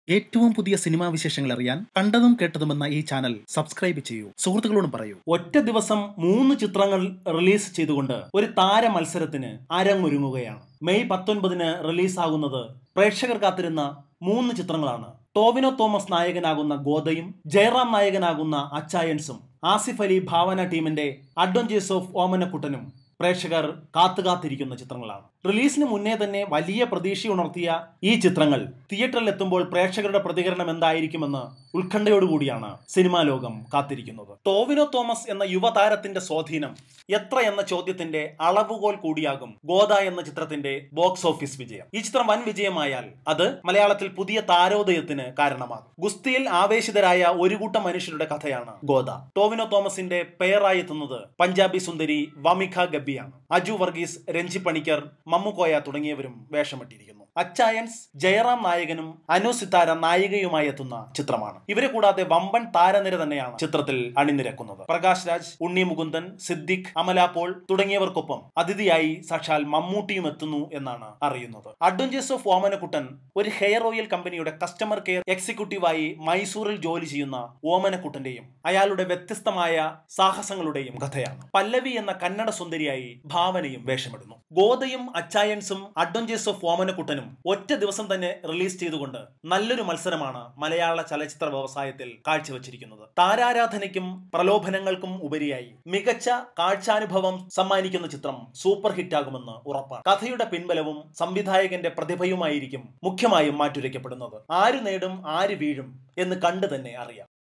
ഏറ്റവും പുതിയ സിനിമാ വിശേഷങ്ങൾ അറിയാൻ കണ്ടതും കേട്ടതുമെന്ന ഈ ചാനൽ സബ്സ്ക്രൈബ് ചെയ്യൂ സുഹൃത്തുക്കളോടും പറയൂ ഒറ്റ ദിവസം മൂന്ന് ചിത്രങ്ങൾ റിലീസ് ചെയ്തുകൊണ്ട് ഒരു താര മത്സരത്തിന് അരങ്ങൊരുങ്ങുകയാണ് മെയ് പത്തൊൻപതിന് റിലീസാകുന്നത് പ്രേക്ഷകർ കാത്തിരുന്ന മൂന്ന് ചിത്രങ്ങളാണ് ടോവിനോ തോമസ് നായകനാകുന്ന ഗോദയും ജയറാം നായകനാകുന്ന അച്ചായൻസും ആസിഫ് അലി ഭാവന ടീമിന്റെ അഡ്വഞ്ചേഴ്സ് ഓഫ് ഓമനക്കുട്ടനും പ്രേക്ഷകർ കാത്തുകാത്തിരിക്കുന്ന ചിത്രങ്ങളാണ് റിലീസിന് മുന്നേ തന്നെ വലിയ പ്രതീക്ഷയുണർത്തിയ ഈ ചിത്രങ്ങൾ തിയേറ്ററിൽ എത്തുമ്പോൾ പ്രേക്ഷകരുടെ പ്രതികരണം എന്തായിരിക്കുമെന്ന് ഉത്കണ്ഠയോടുകൂടിയാണ് സിനിമാ ലോകം കാത്തിരിക്കുന്നത് ടോവിനോ തോമസ് എന്ന യുവതാരത്തിന്റെ സ്വാധീനം എത്ര എന്ന ചോദ്യത്തിന്റെ അളവുകോൽ കൂടിയാകും ഗോദ എന്ന ചിത്രത്തിന്റെ ബോക്സ് ഓഫീസ് വിജയം ഈ ചിത്രം വൻ വിജയമായാൽ അത് മലയാളത്തിൽ പുതിയ താരോദയത്തിന് കാരണമാകും ഗുസ്തിയിൽ ആവേശിതരായ ഒരു കൂട്ടം മനുഷ്യരുടെ കഥയാണ് ഗോദ ടോവിനോ തോമസിന്റെ പേരായി എത്തുന്നത് പഞ്ചാബി സുന്ദരി വമിഖ ഗബ്ബിയാണ് അജു വർഗീസ് രഞ്ജി പണിക്കർ മമ്മുക്കോയ തുടങ്ങിയവരും വേഷമിട്ടിരിക്കുന്നു അച്ചായൻസ് ജയറാം നായകനും അനു സിത്താര നായികയുമായി എത്തുന്ന ചിത്രമാണ് ഇവരെ കൂടാതെ വമ്പൻ താരനിര തന്നെയാണ് ചിത്രത്തിൽ അണിനിരക്കുന്നത് പ്രകാശ് രാജ് ഉണ്ണി മുകുന്ദൻ സിദ്ദിഖ് അമല പോൾ തുടങ്ങിയവർക്കൊപ്പം അതിഥിയായി സാക്ഷാൽ മമ്മൂട്ടിയും എത്തുന്നു എന്നാണ് അറിയുന്നത് അഡ്വഞ്ചേഴ്സ് ഓഫ് ഓമനക്കുട്ടൻ ഒരു ഹെയർ ഓയിൽ കമ്പനിയുടെ കസ്റ്റമർ കെയർ എക്സിക്യൂട്ടീവായി മൈസൂരിൽ ജോലി ചെയ്യുന്ന ഓമനക്കുട്ടന്റെയും അയാളുടെ വ്യത്യസ്തമായ സാഹസങ്ങളുടെയും കഥയാണ് പല്ലവി എന്ന കന്നഡ സുന്ദരിയായി ഭാവനയും വേഷമിടുന്നു ഗോദയും അച്ചായൻസും അഡ്വഞ്ചേഴ്സ് ഓഫ് ഓമനക്കുട്ടനും ഒറ്റ ദിവസം തന്നെ റിലീസ് ചെയ്തുകൊണ്ട് നല്ലൊരു മത്സരമാണ് മലയാള ചലച്ചിത്ര വ്യവസായത്തിൽ കാഴ്ചവെച്ചിരിക്കുന്നത് താരാരാധനയ്ക്കും പ്രലോഭനങ്ങൾക്കും ഉപരിയായി മികച്ച കാഴ്ചാനുഭവം സമ്മാനിക്കുന്ന ചിത്രം സൂപ്പർ ഹിറ്റാകുമെന്ന് ഉറപ്പാണ് കഥയുടെ പിൻബലവും സംവിധായകന്റെ പ്രതിഭയുമായിരിക്കും മുഖ്യമായും മാറ്റുരയ്ക്കപ്പെടുന്നത് ആര് നേടും ആര് വീഴും എന്ന് കണ്ടു തന്നെ അറിയാം